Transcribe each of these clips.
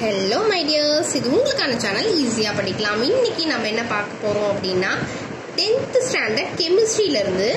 hello my tears இது உங்களுக்கான channel ஈஸியாக படிக்கலாம் இன்னைக்கு நம்ம என்ன பார்க்க போகிறோம் அப்படின்னா டென்த் ஸ்டாண்டர்ட் கெமிஸ்ட்ரியிலேருந்து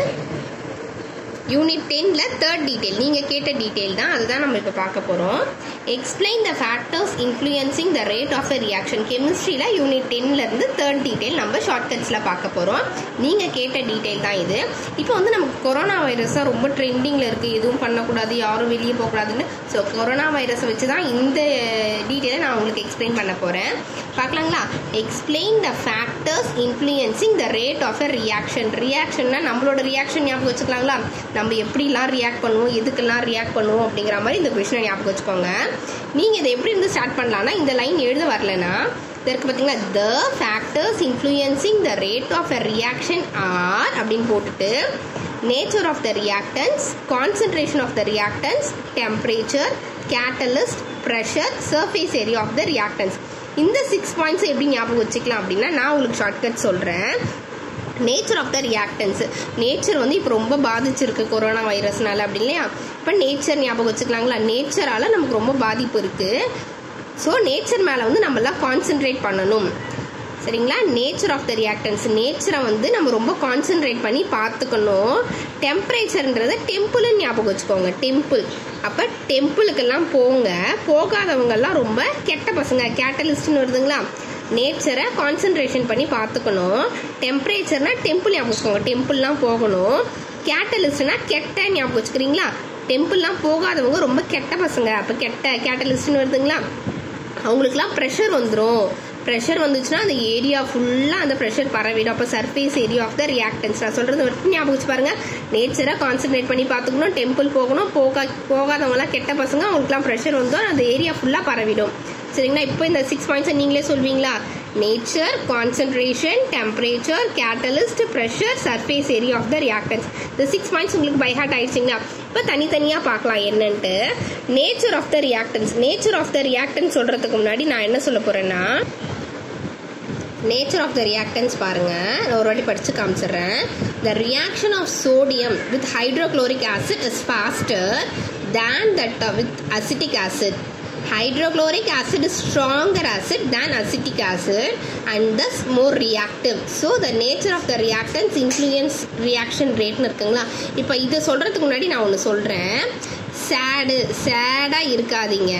யூனிட் டென்னில் தேர்ட் டீட்டெயில் நீங்கள் கேட்ட டீட்டெயில் தான் அதுதான் நம்ம இப்போ பார்க்க போகிறோம் explain the factors influencing the rate of a reaction கெமிஸ்ட்ரியில் யூனிட் டென்லேருந்து தேர்ட் டீட்டெயில் நம்ம ஷார்ட்கட்ஸில் பார்க்க போகிறோம் நீங்கள் கேட்ட டீட்டெயில் தான் இது இப்போ வந்து நமக்கு கொரோனா வைரஸ் தான் ரொம்ப ட்ரெண்டிங்கில் இருக்குது எதுவும் பண்ணக்கூடாது யாரும் வெளியே போகக்கூடாதுன்னு ஸோ கொரோனா வைரஸை வச்சு தான் இந்த டீட்டெயிலை நான் உங்களுக்கு எக்ஸ்பிளைன் பண்ண போகிறேன் பார்க்கலாங்களா explain the factors influencing the rate of a reaction ரியாக்ஷன்னா நம்மளோட ரியாக்ஷன் ஞாபகம் வச்சுக்கலாங்களா நம்ம எப்படிலாம் ரியாக்ட் பண்ணுவோம் எதுக்கெல்லாம் ரியாக்ட் பண்ணுவோம் அப்படிங்கிற மாதிரி இந்த கொஷினை ஞாபகம் வச்சுக்கோங்க நீங்கள் இதை எப்படி இருந்து ஸ்டார்ட் பண்ணலாம்னா இந்த லைன் எழுத வரலனா இதற்கு பார்த்தீங்களா the factors influencing the rate of a reaction are அப்படின்னு போட்டுட்டு nature of the reactants concentration of the reactants temperature catalyst pressure surface area of the reactants இந்த சிக்ஸ் பாயிண்ட்ஸ் எப்படி ஞாபகம் வச்சுக்கலாம் அப்படின்னா நான் உங்களுக்கு ஷார்ட்கட் சொல்கிறேன் nature of the reactants nature வந்து இப்போ ரொம்ப பாதிச்சிருக்கு கொரோனா வைரஸ்னால அப்படி இல்லையா இப்போ நேச்சர் ஞாபகம் வச்சுக்கலாங்களா நேச்சரால் நமக்கு ரொம்ப பாதிப்பு இருக்குது ஸோ நேச்சர் மேலே வந்து நம்மளாம் கான்சென்ட்ரேட் பண்ணணும் சரிங்களா நேச்சர் ஆஃப் த ரியாக்டன்ஸ் நேச்சரை வந்து நம்ம ரொம்ப கான்சென்ட்ரேட் பண்ணி பார்த்துக்கணும் டெம்பரேச்சர்ன்றத டெம்பிள்னு ஞாபகம் வச்சுக்கோங்க டெம்பிள் அப்போ டெம்பிளுக்கெல்லாம் போங்க போகாதவங்கெல்லாம் ரொம்ப கெட்ட பசங்க கேட்டலிஸ்ட்னு வருதுங்களா நேச்சரை கான்சென்ட்ரேஷன் பண்ணி பார்த்துக்கணும் டெம்பரேச்சர்னா டெம்பிள் ஞாபகம் வச்சுக்கோங்க டெம்பிள்லாம் போகணும் கேட்டலிஸ்ட்னா கெட்ட ஞாபகம் வச்சுக்கிறீங்களா டெம்பிள்லாம் போகாதவங்க ரொம்ப கெட்ட பசங்க அப்போ கெட்ட கேட்டலிஸ்ட்னு வருதுங்களா அவங்களுக்குலாம் ப்ரெஷர் வந்துடும் ப்ரெஷர் வந்துச்சுன்னா அந்த ஏரியா ஃபுல்லாக அந்த ப்ரெஷர் பரவிடும் அப்போ surface area of the reactants நான் சொல்கிறது வரைக்கும் ஞாபகம் வச்சு பாருங்க நேச்சரை கான்சென்ட்ரேட் பண்ணி பார்த்துக்கணும் டெம்பிள் போகணும் போகா போகாதவங்களாம் கெட்ட பசங்க அவங்களுக்குலாம் ப்ரெஷர் வந்தோம் அந்த ஏரியா ஃபுல்லாக பரவிடும் சரிங்களா இப்போ இந்த சிக்ஸ் பாயிண்ட்ஸை நீங்களே சொல்வீங்களா nature concentration temperature catalyst pressure surface area of the reactants இந்த சிக்ஸ் பாயிண்ட்ஸ் உங்களுக்கு பை ஹார்ட் ஆயிடுச்சிங்களா இப்போ தனித்தனியாக பார்க்கலாம் என்னன்ட்டு nature of the reactants nature of the reactants சொல்கிறதுக்கு முன்னாடி நான் என்ன சொல்ல போகிறேன்னா நேச்சர் ஆஃப் த ரியாக்டன்ஸ் பாருங்க நான் ஒரு வாட்டி படித்து காமிச்சிடுறேன் the reaction of sodium with hydrochloric acid is faster than that with acetic acid hydrochloric acid is stronger acid than acetic acid and thus more reactive so the nature of the reactants influence reaction rate இருக்குங்களா இப்போ இதை சொல்கிறதுக்கு முன்னாடி நான் ஒன்று சொல்கிறேன் சேடு சேடாக இருக்காதீங்க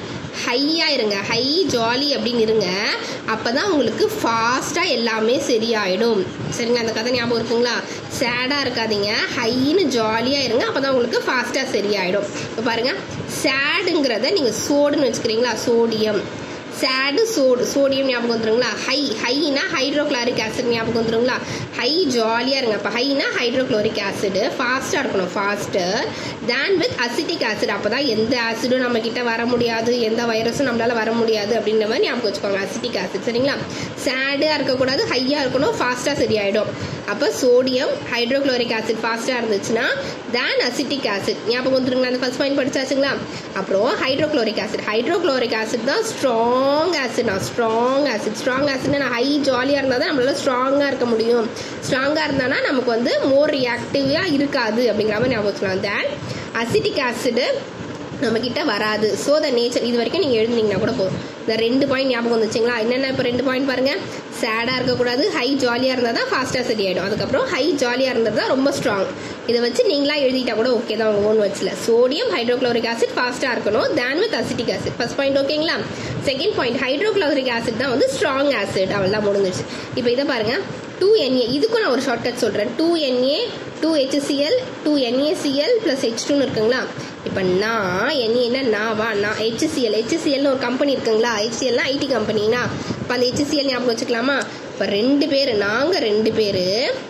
ஹையாக இருங்க ஹை ஜாலி அப்படின்னு இருங்க அப்போ தான் உங்களுக்கு ஃபாஸ்ட்டாக எல்லாமே சரியாயிடும் சரிங்க அந்த கதை ஞாபகம் இருக்குங்களா சேடாக இருக்காதீங்க ஹைன்னு ஜாலியாக இருங்க அப்போ தான் உங்களுக்கு ஃபாஸ்ட்டாக சரியாயிடும் இப்போ பாருங்கள் சேடுங்கிறத நீங்கள் சோடுன்னு வச்சுக்கிறீங்களா சோடியம் சேடு சோடு சோடியம் ஞாபகம் வந்துருங்களா ஹை ஹைனா ஹைட்ரோக்ளாரிக் ஆசிட் ஞாபகம் வந்துருங்களா ஹை ஜாலியாக இருங்க இப்போ ஹைனா ஹைட்ரோக்ளோரிக் ஆசிடு ஃபாஸ்ட்டாக இருக்கணும் fast than with acetic acid அப்போ தான் எந்த ஆசிடும் நம்ம கிட்ட வர முடியாது எந்த வைரஸும் நம்மளால வர முடியாது அப்படின்ற மாதிரி ஞாபகம் வச்சுக்கோங்க அசிட்டிக் ஆசிட் சரிங்களா சேடாக இருக்கக்கூடாது ஹையாக இருக்கணும் ஃபாஸ்ட்டாக சரியாயிடும் அப்போ சோடியம் ஹைட்ரோக்ளோரிக் ஆசிட் ஃபாஸ்ட்டாக இருந்துச்சுன்னா தேன் அசிட்டிக் ஆசிட் ஞாபகம் வந்துருங்களா அந்த ஃபர்ஸ்ட் பாயிண்ட் படிச்சாச்சுங்களா அப்புறம் ஹைட்ரோக்ளோரிக் ஆசிட் ஹைட்ரோக்ளோரிக் ஆசிட் தான் ஸ்ட்ராங் ஆசிட் நான் ஸ்ட்ராங் ஆசிட் ஸ்ட்ராங் ஆசிட்னா நான் ஹை ஜாலியாக இருந்தால் தான் நம்மளால ஸ்ட்ராங்காக இருக்க முடியும் ஸ்ட்ராங்காக இருந்தானா நமக்கு வந்து மோர் ரியாக்டிவாக இருக்காது அப்படிங்கிற மாதிரி ஞாபகம் வச்சுக்கலாம் தேன் அசிட்டிக் ஆசிடு நம்ம கிட்ட வராது ஸோ த நேச்சர் இது வரைக்கும் நீங்கள் எழுதுனீங்கன்னா கூட போதும் இந்த ரெண்டு பாயிண்ட் ஞாபகம் வந்துச்சுங்களா என்னென்ன இப்போ ரெண்டு பாயிண்ட் பாருங்க சேடாக இருக்கக்கூடாது ஹை ஜாலியாக இருந்தால் தான் ஃபாஸ்ட்டாக சரியாயிடும் அதுக்கப்புறம் ஹை ஜாலியாக இருந்தது தான் ரொம்ப ஸ்ட்ராங் இதை வச்சு நீங்களா எழுதிட்டா கூட ஓகே தான் உங்கள் ஓன் வச்சுல சோடியம் ஹைட்ரோக்ளோரிக் ஆசிட் ஃபாஸ்ட்டாக இருக்கணும் than with acetic acid first point ஓகேங்களா செகண்ட் பாயிண்ட் ஹைட்ரோக்ளோரிக் ஆசிட் தான் வந்து ஸ்ட்ராங் ஆசிட் அவெல்லாம் முடிஞ்சிருச்சு இப்போ இதை பாருங்க டூ என்ஏ இதுக்கும் நான் ஒரு ஷார்ட்கட் சொல்கிறேன் two Na two HCl two NaCl plus H டூன்னு இருக்குங்களா இப்போ நான் என்ஏன்னா நாவா நான் ஹெச்சிஎல் ஹெச்சிஎல்னு ஒரு கம்பெனி இருக்குங்களா ஹெச்சிஎல்னா ஐடி கம்பெனினா இப்போ அந்த ஹெச்சிஎல் ஞாபகம் வச்சுக்கலாமா இப்போ ரெண்டு பேர் நாங்கள் ரெண்டு பேர்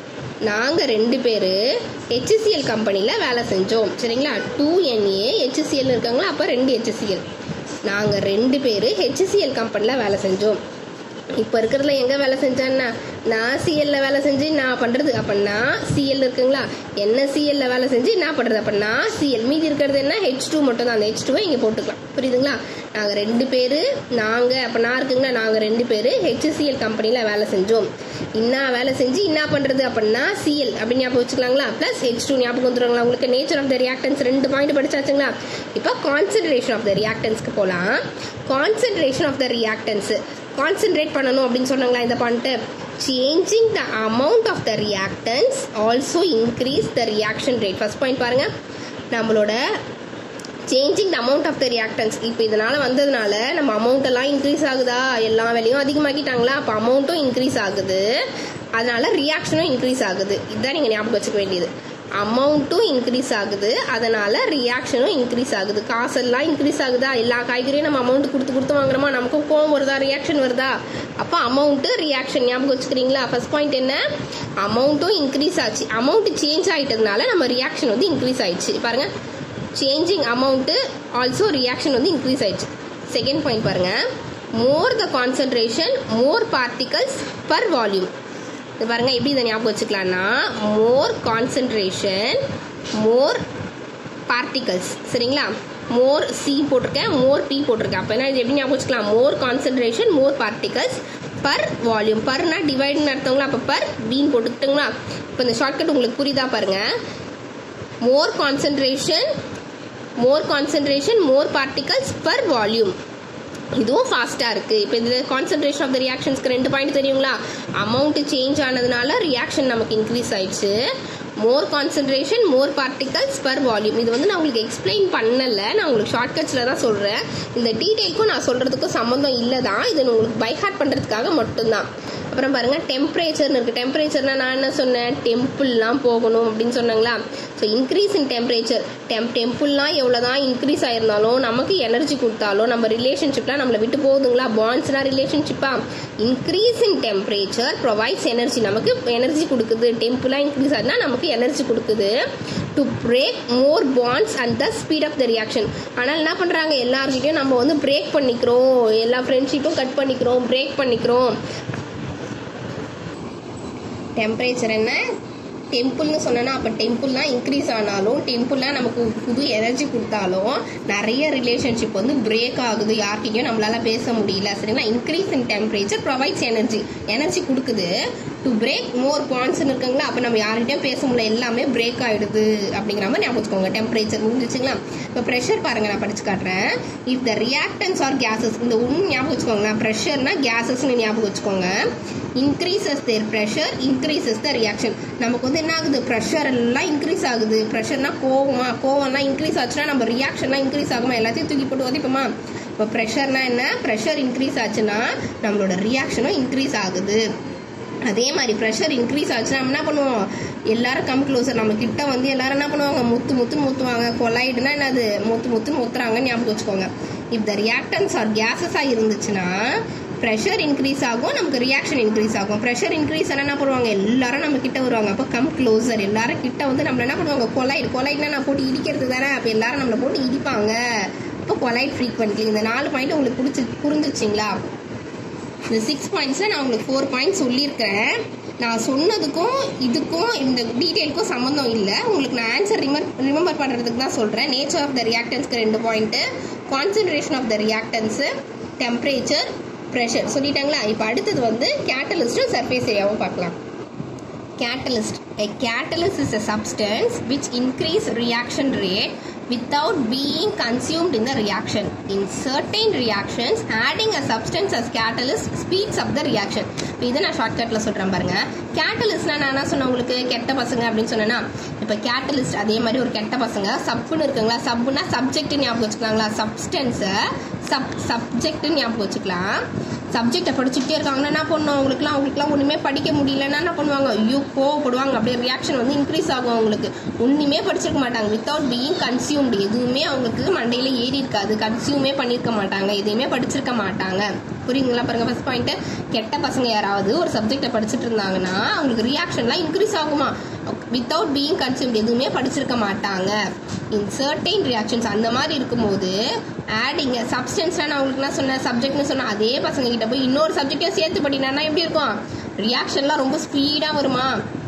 நாங்கள் ரெண்டு பேர் ஹெச்சிஎல் கம்பெனியில் வேலை செஞ்சோம் சரிங்களா டூ என்ஏ ஹெச்சிஎல் இருக்காங்களா அப்போ ரெண்டு ஹெச்சிஎல் நாங்கள் ரெண்டு பேர் ஹெச்சிஎல் கம்பெனியில் வேலை செஞ்சோம் இப்போ இருக்கிறதுல எங்கே வேலை செஞ்சேன்னா நான் சிஎல்ல வேலை செஞ்சு நான் பண்ணுறது அப்போ நான் சிஎல் இருக்குங்களா என்ன சிஎல்ல வேலை செஞ்சு நான் பண்ணுறது அப்போ நான் சிஎல் மீதி இருக்கிறது என்ன ஹெச் டூ மட்டும் தான் அந்த ஹெச் டூவை இங்கே போட்டுக்கலாம் புரியுதுங்களா நாங்கள் ரெண்டு பேர் நாங்கள் அப்போ நான் இருக்குங்களா நாங்கள் ரெண்டு பேர் ஹெச்சிசிஎல் கம்பெனியில் வேலை செஞ்சோம் இன்னா வேலை செஞ்சு என்ன பண்ணுறது அப்படின்னா சிஎல் அப்படின்னு ஞாபகம் வச்சுக்கலாங்களா ப்ளஸ் ஹெச் டூ ஞாபகம் வந்துருங்களா உங்களுக்கு நேச்சர் ஆஃப் த ரியாக்டன்ஸ் ரெண்டு பாயிண்ட் படிச்சாச்சுங்களா இப்போ கான்சன்ட்ரேஷன் ஆஃப் த ரியாக்டன்ஸ்க்கு போகலாம் concentration of the reactants concentrate பண்ணணும் அப்படின்னு சொன்னாங்களா இந்த point changing the amount of the reactants also increase the reaction rate first point பாருங்க நம்மளோட changing the amount of the reactants இப்போ இதனால வந்ததுனால நம்ம அமௌண்ட் எல்லாம் இன்க்ரீஸ் ஆகுதா எல்லா வேலையும் அதிகமாக்கிட்டாங்களா அப்போ அமௌண்ட்டும் இன்க்ரீஸ் ஆகுது அதனால ரியாக்ஷனும் இன்க்ரீஸ் ஆகுது இதுதான் நீங்கள் ஞாபகம் வச்சுக்க வேண்டியது அமௌண்ட்டும் இன்க்ரீஸ் ஆகுது அதனால ரியாக்ஷனும் இன்க்ரீஸ் ஆகுது காசெல்லாம் இன்க்ரீஸ் ஆகுதா எல்லா காய்கறியும் நம்ம அமௌண்ட் கொடுத்து கொடுத்து வாங்குறோமா நமக்கும் கோவம் வருதா ரியாக்ஷன் வருதா அப்போ அமௌண்ட்டு ரியாக்ஷன் ஞாபகம் வச்சுக்கிறீங்களா ஃபர்ஸ்ட் பாயிண்ட் என்ன அமௌண்ட்டும் இன்க்ரீஸ் ஆச்சு அமௌண்ட் சேஞ்ச் ஆயிட்டதுனால நம்ம ரியாக்ஷன் வந்து இன்க்ரீஸ் ஆயிடுச்சு பாருங்க சேஞ்சிங் அமௌண்ட்டு ஆல்சோ ரியாக்ஷன் வந்து இன்க்ரீஸ் ஆயிடுச்சு செகண்ட் பாயிண்ட் பாருங்க more the concentration more particles per volume இது பாருங்க எப்படி இதை ஞாபகம் வச்சுக்கலாம்னா மோர் கான்சன்ட்ரேஷன் மோர் பார்ட்டிகல்ஸ் சரிங்களா மோர் சி போட்டிருக்கேன் மோர் பி போட்டிருக்கேன் அப்போ என்ன இது எப்படி ஞாபகம் வச்சுக்கலாம் more concentration more particles per volume பர்னா டிவைடுன்னு அர்த்தங்களா அப்போ பர் பீன் போட்டுக்கிட்டுங்களா இப்போ இந்த ஷார்ட்கட் உங்களுக்கு புரியுதா பாருங்க more concentration more concentration more particles per volume இதுவும் ஃபாஸ்ட்டாக இருக்குது இப்போ இதில் கான்சன்ட்ரேஷன் ஆஃப் த ரியாக்ஷன்ஸ்க்கு ரெண்டு பாயிண்ட் தெரியுங்களா அமௌண்ட் சேஞ்ச் ஆனதுனால ரியாக்ஷன் நமக்கு இன்க்ரீஸ் ஆயிடுச்சு more concentration more particles per volume இது வந்து நான் உங்களுக்கு எக்ஸ்பிளைன் பண்ணலை நான் உங்களுக்கு ஷார்ட்கட்ஸில் தான் சொல்கிறேன் இந்த டீட்டெயிலுக்கும் நான் சொல்கிறதுக்கும் சம்மந்தம் இல்லை தான் இது உங்களுக்கு பைஹார்ட் பண்ணுறதுக்காக மட்டும்தான் அப்புறம் பாருங்க டெம்பரேச்சர்னு இருக்கு டெம்பரேச்சர்னா நான் என்ன சொன்னேன் டெம்பிள்லாம் போகணும் அப்படின்னு சொன்னாங்களா so increase in temperature tem டெம்பிள்லாம் எவ்வளோதான் இன்க்ரீஸ் ஆயிருந்தாலும் நமக்கு எனர்ஜி கொடுத்தாலும் நம்ம ரிலேஷன்ஷிப்லாம் நம்மளை விட்டு போகுதுங்களா பாண்ட்ஸ்லாம் ரிலேஷன்ஷிப்பா increase in temperature provides energy நமக்கு எனர்ஜி கொடுக்குது டெம்பிளாக இன்க்ரீஸ் ஆகுதுன்னா நமக்கு எனர்ஜி கொடுக்குது to break more bonds and the speed of the reaction ஆனால் என்ன பண்ணுறாங்க எல்லார்கிட்டையும் நம்ம வந்து பிரேக் பண்ணிக்கிறோம் எல்லா ஃப்ரெண்ட்ஷிப்பும் கட் பண்ணிக்கிறோம் பிரேக் பண்ணிக்கிறோம் டெம்பரேச்சர் என்ன டெம்பிள்னு சொன்னேன்னா அப்போ டெம்பிள்லாம் இன்க்ரீஸ் ஆனாலும் டெம்பிள்லாம் நமக்கு புது எனர்ஜி கொடுத்தாலும் நிறைய ரிலேஷன்ஷிப் வந்து பிரேக் ஆகுது யார்கிட்டயும் நம்மளால பேச முடியல சரிங்களா increase in temperature provides energy energy கொடுக்குது டு பிரேக் மோர் பாயிண்ட்ஸ்னு இருக்குங்களா அப்போ நம்ம யார்கிட்டயும் பேச முடியல எல்லாமே பிரேக் ஆயிடுது அப்படிங்கிற மாதிரி ஞாபகம் வச்சுக்கோங்க டெம்பரேச்சர் முடிஞ்சிச்சுங்களா இப்போ ப்ரெஷர் பாருங்க நான் படிச்சு காட்டுறேன் if the reactants are gases இந்த ஒன்று ஞாபகம் வச்சுக்கோங்க ப்ரெஷர்னா கேசஸ்னு ஞாபகம் வச்சுக்கோங்க increases their pressure increases the reaction நமக்கு வந்து என்ன ஆகுது ப்ரெஷர் எல்லாம் இன்க்ரீஸ் ஆகுது ப்ரெஷர்னா கோவமா கோவம்லாம் இன்க்ரீஸ் ஆச்சுன்னா நம்ம ரியாக்ஷன்லாம் இன்க்ரீஸ் ஆகுமா எல்லாத்தையும் தூக்கி போட்டு உதைப்போமா இப்போ ப்ரெஷர்னா என்ன ப்ரெஷர் இன்க்ரீஸ் ஆச்சுன்னா நம்மளோட ரியாக்ஷனும் இன்க்ரீஸ் ஆகுது அதே மாதிரி ப்ரெஷர் இன்க்ரீஸ் ஆச்சுன்னா நம்ம என்ன பண்ணுவோம் எல்லாரும் கம் க்ளோசர் நம்ம கிட்ட வந்து எல்லாரும் என்ன பண்ணுவாங்க முத்து முத்துன்னு முத்துவாங்க கொலைடுனா என்னது முத்து முத்துன்னு முத்துறாங்கன்னு ஞாபகம் வச்சுக்கோங்க இஃப் த ரியாக்டன்ஸ் ஆர் கேஸஸாக இருந்துச்சுன்னா ப்ரெஷர் இன்க்ரீஸ் ஆகும் நமக்கு ரியாக்ஷன் இன்க்ரீஸ் ஆகும் ப்ரெஷர் இன்க்ரீஸ் ஆனால் என்ன பண்ணுவாங்க எல்லாரும் நம்ம கிட்ட வருவாங்க அப்போ கம் க்ளோசர் எல்லாரும் கிட்ட வந்து நம்மள என்ன பண்ணுவாங்க கொலைட் கொலைட்னா நான் போட்டு இடிக்கிறது தானே அப்போ எல்லாரும் நம்மளை போட்டு இடிப்பாங்க இப்போ கொலைட் ஃப்ரீக்வெண்ட்லி இந்த நாலு பாயிண்ட் உங்களுக்கு பிடிச்சி புரிஞ்சிச்சிங்களா இந்த சிக்ஸ் பாயிண்ட்ஸில் நான் உங்களுக்கு ஃபோர் பாயிண்ட்ஸ் சொல்லியிருக்கிறேன் நான் சொன்னதுக்கும் இதுக்கும் இந்த டீட்டெயிலுக்கும் சம்மந்தம் இல்லை உங்களுக்கு நான் ஆன்சர் ரிமர் ரிமெம்பர் பண்ணுறதுக்கு தான் சொல்கிறேன் நேச்சர் ஆஃப் த ரியாக்டன்ஸ்க்கு ரெண்டு point concentration of the reactants temperature pressure சொல்லிட்டாங்களா இப்போ அடுத்தது வந்து கேட்டலிஸ்ட்டும் சர்ஃபேஸ் ஏரியாவும் பார்க்கலாம் catalyst a catalyst is a substance which increase reaction rate without being consumed in the reaction in certain reactions adding a substance as catalyst speeds up the reaction இப்போ இதை நான் ஷார்ட்கட்ல சொல்றேன் பாருங்க கேட்டலிஸ்ட்னா நான் என்ன சொன்னேன் உங்களுக்கு கெட்ட பசங்க அப்படின்னு சொன்னேன்னா இப்போ கேட்டலிஸ்ட் அதே மாதிரி ஒரு கெட்ட பசங்க சப்புன்னு இருக்குங்களா சப்புனா சப்ஜெக்ட் ஞாபகம் வச்சுக்கலாங்களா சப்ஸ்டன்ஸை சப் சப்ஜெக்ட் ஞாபகம் வச்சுக்கலாம் சப்ஜெக்டை படிச்சுட்டே இருக்காங்கன்னா என்ன பண்ணும் அவங்களுக்குலாம் அவங்களுக்குலாம் ஒன்றுமே படிக்க முடியலன்னா என்ன பண்ணுவாங்க ஐயோ கோவப்படுவாங்க அப்படியே ரியாக்ஷன் வந்து இன்க்ரீஸ் ஆகும் அவங்களுக்கு ஒன்றுமே படிச்சிருக்க மாட்டாங்க வித்தவுட் பீயிங் கன்சியூம்டு எதுவுமே அவங்களுக்கு மண்டையில் ஏறி இருக்காது கன்சியூமே பண்ணியிருக்க மாட்டாங்க எதையுமே படிச்சிருக்க மாட்டாங்க புரியுங்களா பாருங்க ஃபர்ஸ்ட் பாயிண்ட் கெட்ட பசங்க யாராவது ஒரு சப்ஜெக்டை படிச்சுட்டு இருந்தாங்கன்னா அவங்களுக்கு ரியாக்ஷன்லாம் இன்க்ரீஸ் ஆகுமா வித்தவுட் பீயிங் கன்சியூம்டு எதுவுமே படிச்சிருக்க மாட்டாங்க இன் சர்டைன் ரியாக்ஷன்ஸ் அந்த மாதிரி இருக்கும்போது ஆடிங் சப்ஸ்டன்ஸ்லாம் நான் உங்களுக்கு என்ன சொன்னேன் சப்ஜெக்ட்னு சொன்னேன் அதே பசங்க கிட்ட போய் இன்னொரு சப்ஜெக்டையும் சேர்த்து படினா எப்படி இருக்கும் ரியாக்ஷன்லாம் ரொம்ப ஸ்பீடாக வருமா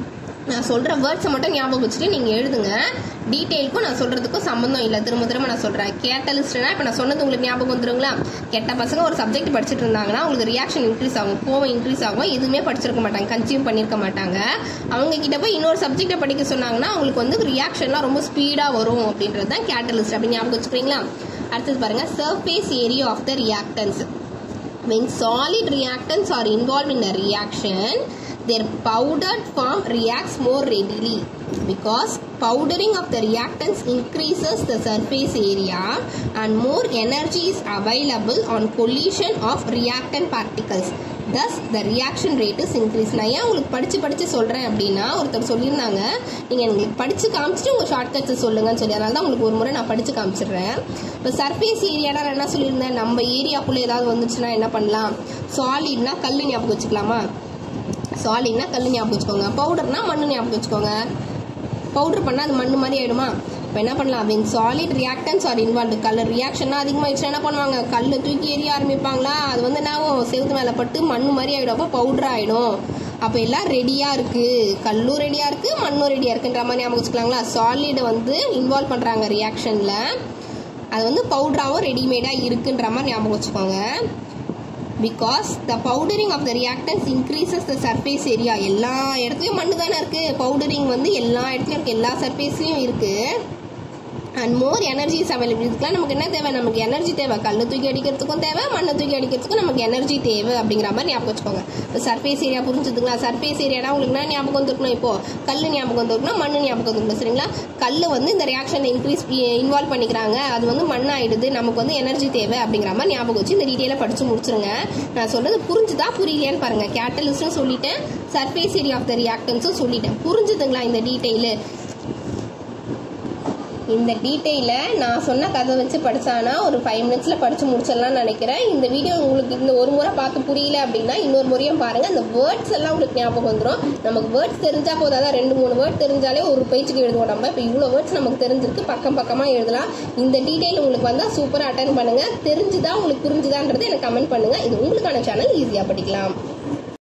நான் சொல்கிற வேர்ட்ஸை மட்டும் ஞாபகம் வச்சுட்டு நீங்கள் எழுதுங்க டீட்டெயிலுக்கும் நான் சொல்கிறதுக்கும் சம்மந்தம் இல்லை திரும்ப திரும்ப நான் சொல்கிறேன் கேட்டலிஸ்ட்னா இப்போ நான் சொன்னது உங்களுக்கு ஞாபகம் வந்துருங்களா கெட்ட பசங்க ஒரு சப்ஜெக்ட் படிச்சுட்டு இருந்தாங்கன்னா உங்களுக்கு ரியாக்ஷன் இன்க்ரீஸ் ஆகும் கோவம் இன்க்ரீஸ் ஆகும் எதுவுமே படிச்சிருக்க மாட்டாங்க கன்சியூம் பண்ணியிருக்க மாட்டாங்க அவங்க கிட்ட போய் இன்னொரு சப்ஜெக்டை படிக்க சொன்னாங்கன்னா அவங்களுக்கு வந்து ரியாக்ஷன்லாம் ரொம்ப ஸ்பீடாக வரும் அப்படின்றது தான் கேட்டலிஸ்ட் அப்படி ஞாபகம் வச்சுக்கிறீங்களா அடுத்தது பாருங்க surface area of the reactants when solid reactants are involved in a reaction their powdered form reacts more readily because powdering of the reactants increases the surface area and more energy is available on collision of reactant particles thus the reaction rate is increased நான் ஏன் உங்களுக்கு படித்து படித்து சொல்கிறேன் அப்படின்னா ஒருத்தர் சொல்லியிருந்தாங்க நீங்கள் எங்களுக்கு படித்து காமிச்சிட்டு உங்கள் ஷார்ட்கட்ஸை சொல்லுங்கன்னு சொல்லி அதனால தான் உங்களுக்கு ஒரு முறை நான் படித்து காமிச்சிடுறேன் இப்போ சர்ஃபேஸ் ஏரியானா நான் என்ன சொல்லியிருந்தேன் நம்ம ஏரியாக்குள்ளே ஏதாவது வந்துச்சுன்னா என்ன பண்ணலாம் சாலிட்னா கல் ஞாபகம் வச்சுக்கலாமா சாலிட்னா கல் ஞாபகம் வச்சுக்கோங்க பவுடர்னா மண்ணு ஞாபகம் வச்சுக்கோங்க பவுடர் பண்ணால் அது மண்ணு மாதிரி ஆயிடுமா இப்போ என்ன பண்ணலாம் when solid reactants are involve கல் ரியாக்ஷன்னா அதிகமாகிடுச்சுன்னா என்ன பண்ணுவாங்க கல் தூக்கி எரிய ஆரம்பிப்பாங்களா அது வந்து என்ன ஆகும் செவுத்து மேலே பட்டு மண்ணு மாதிரி ஆகிடும் அப்போ பவுடர் ஆகிடும் அப்போ எல்லாம் ரெடியாக இருக்குது கல்லும் ரெடியாக இருக்குது மண்ணும் ரெடியாக இருக்குன்ற மாதிரி ஞாபகம் வச்சுக்கலாங்களா சாலிடை வந்து இன்வால்வ் பண்ணுறாங்க ரியாக்ஷனில் அது வந்து பவுடராகவும் ரெடிமேடாக இருக்குன்ற மாதிரி ஞாபகம் வச்சுக்கோங்க because the powdering of the reactants increases the surface area எல்லா இடத்துலையும் மண்ணு தானே இருக்குது பவுடரிங் வந்து எல்லா இடத்துலையும் இருக்குது எல்லா சர்ஃபேஸ்லையும் இருக்குது அண்ட் மோர் எனர்ஜிஸ் அவைலபிள் இதுக்கெல்லாம் நமக்கு என்ன தேவை நமக்கு எனர்ஜி தேவை கல் தூக்கி அடிக்கிறதுக்கும் தேவை மண்ணை தூக்கி அடிக்கிறதுக்கும் நமக்கு எனர்ஜி தேவை அப்படிங்கிற மாதிரி ஞாபகம் வச்சுக்கோங்க இப்போ சர்ஃபேஸ் ஏரியா புரிஞ்சுதுங்களா சர்ஃபேஸ் ஏரியானா உங்களுக்கு என்ன ஞாபகம் வந்துருக்கணும் இப்போ கல் ஞாபகம் வந்துருக்கணும் மண் ஞாபகம் வந்துருக்கணும் சரிங்களா கல் வந்து இந்த ரியாக்ஷன் இன்க்ரீஸ் இன்வால்வ் பண்ணிக்கிறாங்க அது வந்து மண் ஆயிடுது நமக்கு வந்து எனர்ஜி தேவை அப்படிங்கிற மாதிரி ஞாபகம் வச்சு இந்த டீட்டெயிலாக படிச்சு முடிச்சிருங்க நான் சொல்றது புரிஞ்சுதா புரியலையான்னு பாருங்க கேட்டலிஸ்டும் சொல்லிட்டேன் சர்ஃபேஸ் ஏரியா ஆஃப் த ரியாக்டன்ஸும் சொல்லிட்டேன் புரிஞ்சுதுங்களா இந்த டீட்டெயிலு இந்த டீட்டெயிலை நான் சொன்ன கதை வச்சு படித்தானா ஒரு ஃபைவ் மினிட்ஸில் படித்து முடிச்சிடலாம்னு நினைக்கிறேன் இந்த வீடியோ உங்களுக்கு இந்த ஒரு முறை பார்த்து புரியல அப்படின்னா இன்னொரு முறையும் பாருங்கள் அந்த வேர்ட்ஸ் எல்லாம் உங்களுக்கு ஞாபகம் வந்துடும் நமக்கு வேர்ட்ஸ் தெரிஞ்சால் போதாதான் ரெண்டு மூணு வேர்ட் தெரிஞ்சாலே ஒரு பேஜுக்கு எழுதுவோம் நம்ம இப்போ இவ்வளோ வேர்ட்ஸ் நமக்கு தெரிஞ்சிருக்கு பக்கம் பக்கமாக எழுதலாம் இந்த டீட்டெயில் உங்களுக்கு வந்தால் சூப்பராக அட்டன் பண்ணுங்கள் தெரிஞ்சுதா உங்களுக்கு புரிஞ்சுதான்றது எனக்கு கமெண்ட் பண்ணுங்கள் இது உங்களுக்கான சேனல் ஈஸியாக படிக்கலாம்